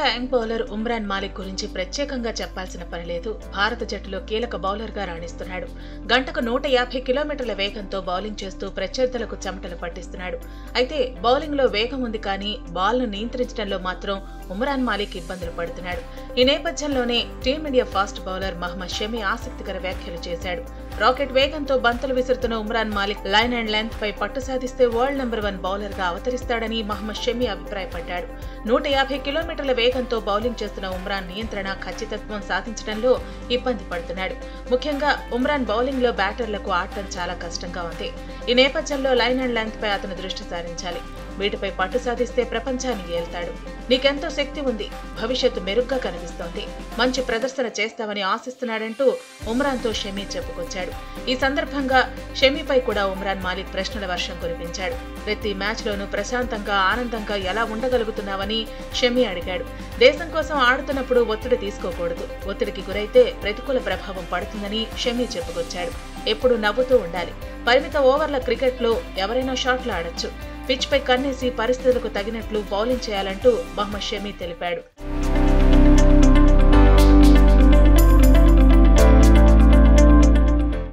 young bowler Umran Malik గురించి ప్రత్యేకంగా చెప్పాల్సిన పని లేదు భారత జట్టులో కీలక బౌలర్గా రాణిస్తున్నాడు గంటకు నూట యాభై కిలోమీటర్ల వేగంతో బౌలింగ్ చేస్తూ ప్రత్యర్థులకు చెమటలు పట్టిస్తున్నాడు అయితే బౌలింగ్లో వేగం ఉంది కానీ బాల్ను నియంత్రించడంలో మాత్రం ఉమ్రాన్ మాలిక్ ఇబ్బందులు పడుతున్నాడు ఈ నేపథ్యంలోనే team India fast bowler Mohammed Shami ఆసక్తికర వ్యాఖ్యలు చేశాడు రాకెట్ వేగంతో బంతులు విసురుతున్న Umran Malik line and length పై పట్టు సాధిస్తే వరల్డ్ నెంబర్ వన్ బౌలర్ గా అవతరిస్తాడని మహమ్మద్ షమి అభిప్రాయపడ్డాడు నూట యాభై కిలోమీటర్ల వేగంతో బౌలింగ్ చేస్తున్న ఉమ్రాన్ నియంత్రణ ఖచ్చితత్వం సాధించడంలో ఇబ్బంది పడుతున్నాడు ముఖ్యంగా ఉమ్రాన్ బౌలింగ్ లో బ్యాటర్లకు ఆడటం చాలా కష్టంగా ఉంది ఈ నేపథ్యంలో లైన్ అండ్ లెంత్ పై అతను దృష్టి సారించాలి వీటిపై పట్టు సాధిస్తే ప్రపంచాన్ని ఏల్తాడు నీకెంతో శక్తి ఉంది భవిష్యత్తు మెరుగ్గా కనిపిస్తోంది మంచి ప్రదర్శన చేస్తావని ఆశిస్తున్నాడంటూ ఉమ్రాన్తో షమీ చెప్పుకొచ్చాడు ఈ సందర్భంగా షమీపై కూడా ఉమ్రాన్ మాలిక్ ప్రశ్నల వర్షం కురిపించాడు ప్రతి మ్యాచ్లోనూ ప్రశాంతంగా ఆనందంగా ఎలా ఉండగలుగుతున్నావని షమీ అడిగాడు దేశం కోసం ఆడుతున్నప్పుడు ఒత్తిడి తీసుకోకూడదు ఒత్తిడికి గురైతే ప్రతికూల ప్రభావం పడుతుందని షమీ చెప్పుకొచ్చాడు ఎప్పుడు నవ్వుతూ ఉండాలి పరిమిత ఓవర్ల క్రికెట్లో ఎవరైనా షాట్లు ఆడొచ్చు పిచ్పై కన్నేసి పరిస్థితులకు తగినట్లు బౌలింగ్ చేయాలంటూ మహమ్మద్ షమీ తెలిపాడు